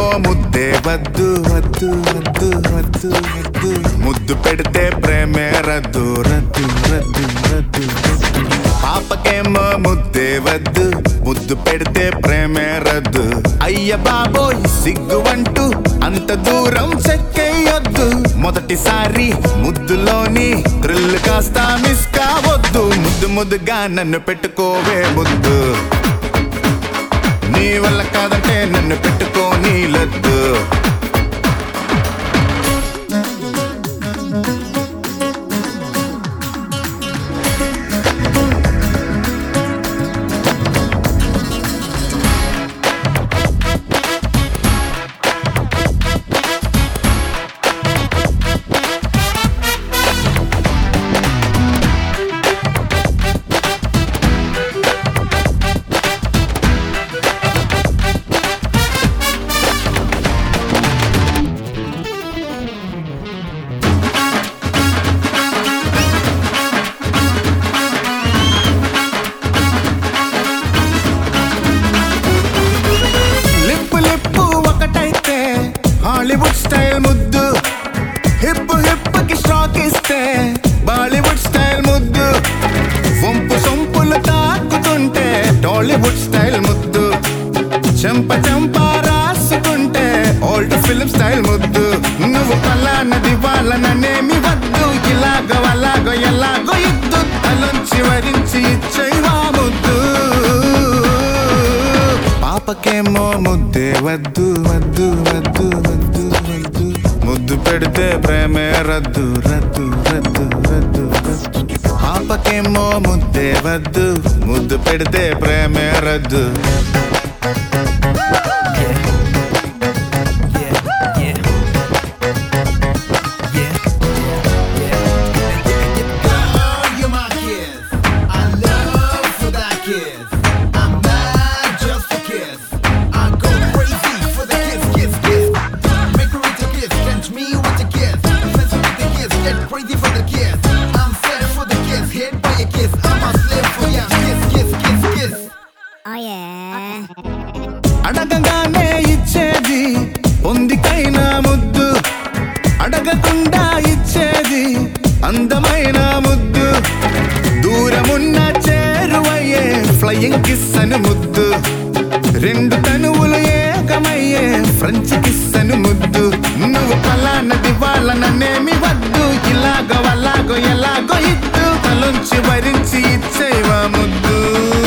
ముద్దే వద్దు వద్దు వద్దు వద్దు వద్దు ముద్దు పెడితే ప్రేమే రద్దు రద్దు రద్దు రద్దు రద్దు. పాపకేమో ముద్దే వద్దు ముద్దు పెడితే ప్రేమే రద్దు అయ్య బాబోయ్ సిగ్గు అంటూ అంత దూరం చెక్కేయొద్దు మొదటిసారి ముద్దులోని థ్రిల్ కాస్త మిస్ కావద్దు ముద్దు ముద్దుగా నన్ను పెట్టుకోవే ముద్దు నీ వల్ల కాదంటే నన్ను పెట్టుకోని లద్దు లిప్పు లిప్పు ఒకటైతే హాలీవుడ్ స్టైల్ ముద్దు హిప్ హిప్ కి స్ట్రాక్ ఇస్తే బాలీవుడ్ స్టైల్ ముద్దు వంపు సొంపులు తాకుతుంటే టాలీవుడ్ స్టైల్ ముద్దు చెంప చెంప రాసుకుంటే ఓల్డ్ ఫిల్మ్ స్టైల్ ముద్దు నువ్వు పలానది వాళ్ళననేమి వద్దు ఇలాగో అలాగో ఎలాగో ఇద్దు తలొంచి వరించి ఇచ్చేవా ముద్దు పాపకేమో ముద్దే వద్దు వద్దు వద్దు వద్దు వద్దు ముద్దు పెడితే ప్రేమే రద్దు రద్దు రద్దు రద్దు రద్దు పాపకేమో ముద్దే వద్దు ముద్దు పెడితే ప్రేమే రద్దు You're my kiss. I love for that kiss. I'm mad just for kiss. I go crazy for the kiss, kiss, kiss. Make her with a kiss, catch me with a kiss. Offensive with the kiss, get crazy for the kiss. I'm set for the kiss, hit by a kiss. I'm a slave for ya. Kiss, kiss, kiss, kiss. Oh yeah. అడగగానే ఇచ్చేది పొందికైన ముద్దు అడగకుండా ఇచ్చేది అందమైన ముద్దు దూరమున్న చేరువయ్యే flying kiss అని ముద్దు రెండు తనువులు ఏకమయ్యే ఫ్రెంచ్ కిస్ అని ముద్దు నువ్వు పలానది వాళ్ళననేమి వద్దు ఇలాగో అలాగో ఎలాగో ఇద్దు తలొంచి భరించి ఇచ్చేవా ముద్దు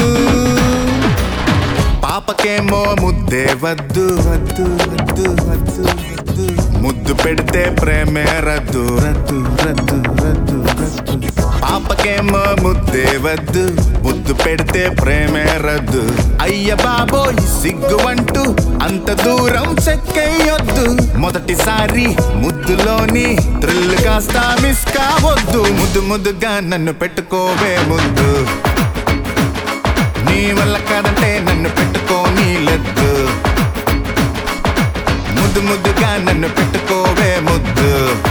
పాపకేమో ముద్దే వద్దు వద్దు వద్దు వద్దు వద్దు ముద్దు పెడితే ప్రేమే రద్దు రద్దు రద్దు రద్దు రద్దు పాపకేమో ముద్దే వద్దు ముద్దు పెడితే ప్రేమే రద్దు అయ్య బాబోయ్ సిగ్గు అంటూ అంత దూరం చెక్కేయొద్దు మొదటిసారి ముద్దులోని థ్రిల్ కాస్త మిస్ కావద్దు ముద్దు ముద్దుగా నన్ను పెట్టుకోవే ముద్దు నీ వల్ల కాదంటే నన్ను పెట్టుకోని లద్దు ముద్దు ముద్దుగా నన్ను పెట్టుకోవే ముద్దు